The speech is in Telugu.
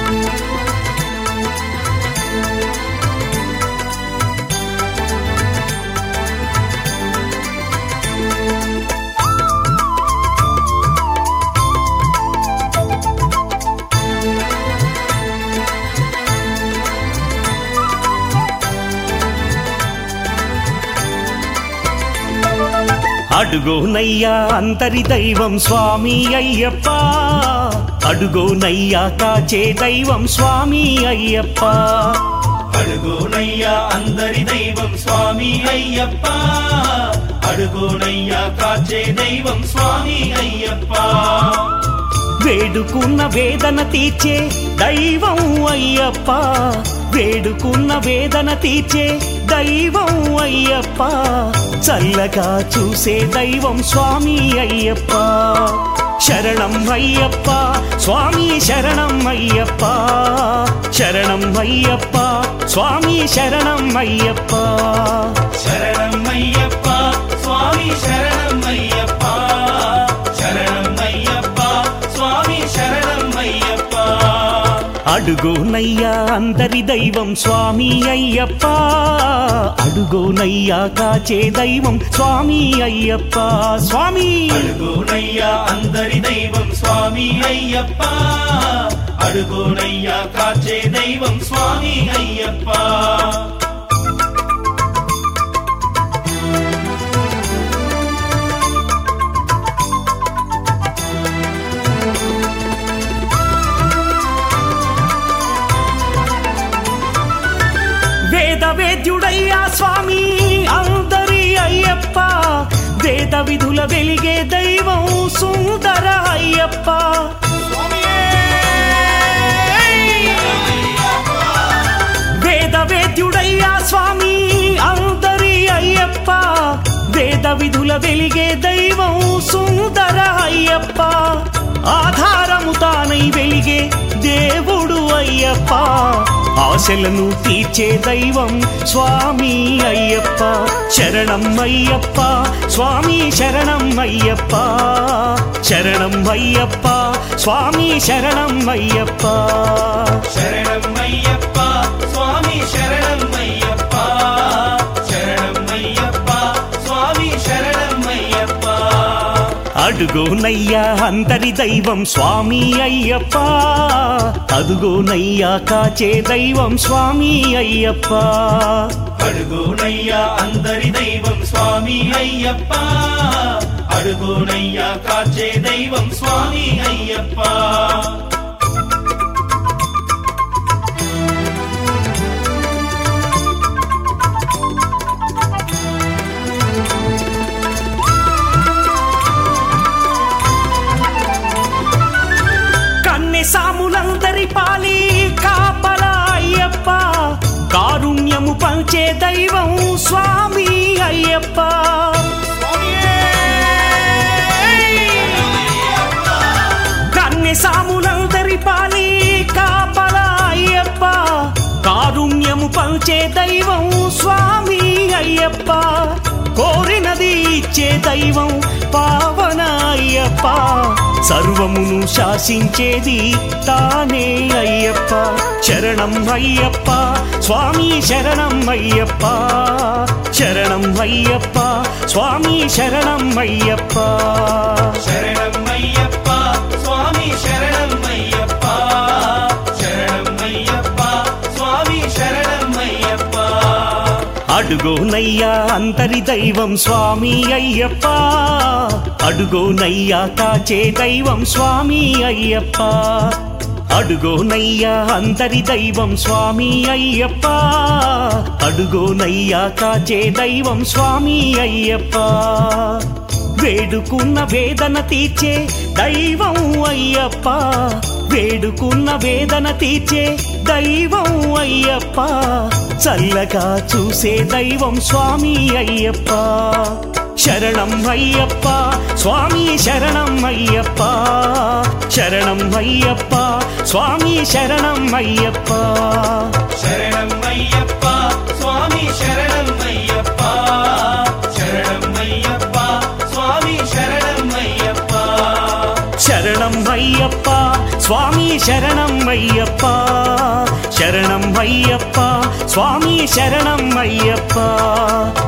అడుగోనయ్యా అంతరి దైవం స్వామి అయ్యప్ప అడుగోనయ్యా కాచే దైవం స్వామి అయ్యప్ప అడుగోనయ్యా అందరి దైవం స్వామి అయ్యప్ప అడుగోనయ్యా కాచే దైవం స్వామి అయ్యప్ప వేడుకున్న వేదన తీర్చే దైవం అయ్యప్ప వేడుకున్న వేదన తీర్చే దైవం అయ్యప్ప చల్లగా చూసే దైవం స్వామి అయ్యప్ప శరణం అయ్యప్ప స్వామి శరణం అయ్యప్ప శరణం అయ్యప్ప స్వామి శరణం అయ్యప్ప శరణం అయ్యప్ప స్వామి శరణం అయ్యప్ప శరణం అయ్యప్ప స్వామి శరణం అయ్యప్ప అడుగోనయ్యా అందరి దైవం స్వామి అయ్యప్ప అడుగోనయ్యా కాచే దైవం స్వామి అయ్యప్ప స్వామి అడుగోనయ్యా అందరి దైవం స్వామి అయ్యప్ప అడుగోనయ్యా కాచే దైవం స్వామి అయ్యప్ప వేద వేద్యుడయ్యా స్వామి అందరి అయ్యప్ప వేద విధుల వెలిగే దైవం సుందర అయ్యప్ప వేద వేద్యుడయ్యా స్వామి అందరి అయ్యప్ప వేద విధుల వెలిగే దైవం సుందర అయ్యప్ప ఆధారము తానై వెలిగే దేవుడు అయ్యప్ప ఆశలను తీర్చే దైవం స్వామి అయ్యప్ప శరణం అయ్యప్ప స్వామి శరణం అయ్యప్ప శరణం అయ్యప్ప స్వామి శరణం అయ్యప్ప శరణం అయ్యప్ప స్వామి శరణం అయ్యప్ప శరణం అయ్యప్ప స్వామి శరణం అయ్యప్ప అడుగోనయ్యా అందరి దైవం స్వామి అయ్యప్ప అదుగోనయ్యా కాచే దైవం స్వామి అయ్యప్ప అడుగోనయ్యా అందరి దైవం స్వామి అయ్యప్ప అడుగోనయ్యా కాచే దైవం స్వామి అయ్యప్ప కన్నె సాములందరి పాలి కాపల అయ్యప్ప కారుణ్యము పంచే దైవం స్వామి అయ్యప్ప కన్నె సాములందరి పాలి కాపల అయ్యప్ప కారుణ్యము పంచే దైవం స్వామి అయ్యప్ప కోరినది ఇచ్చే దైవం పావన అయ్యప్ప సర్వమును శాసించేది తానే అయ్యప్ప శరణం అయ్యప్ప స్వామి శరణం అయ్యప్ప శరణం అయ్యప్ప స్వామి శరణం అయ్యప్ప శరణం అయ్యప్ప స్వామి శరణం అయ్యప్ప శరణం అయ్యప్ప స్వామి శరణం అయ్యప్ప అడుగోనయ్యా అంతరి దైవం స్వామి అయ్యప్ప అడుగోనయ్యా కాచే దైవం స్వామి అయ్యప్ప అడుగోనయ్యా అంతరి దైవం స్వామి అయ్యప్ప అడుగోనయ్యా కాచే దైవం స్వామి అయ్యప్ప వేడుకున్న వేదన తీర్చే దైవం అయ్యప్ప వేడుకున్న వేదన తీర్చే దైవం అయ్యప్ప చల్లగా చూసే దైవం స్వామి అయ్యప్ప శరణం అయ్యప్ప స్వామి శరణం అయ్యప్ప శరణం అయ్యప్ప స్వామి శరణం అయ్యప్ప శరణం అయ్యప్ప స్వామి శరణం అయ్యప్ప శరణం అయ్యప్ప స్వామి శరణం అయ్యప్ప శరణం అయ్యప్ప అయ్యప్ప స్వామి శరణం అయ్యప్ప శరణం అయ్యప్ప స్వామి శరణం అయ్యప్ప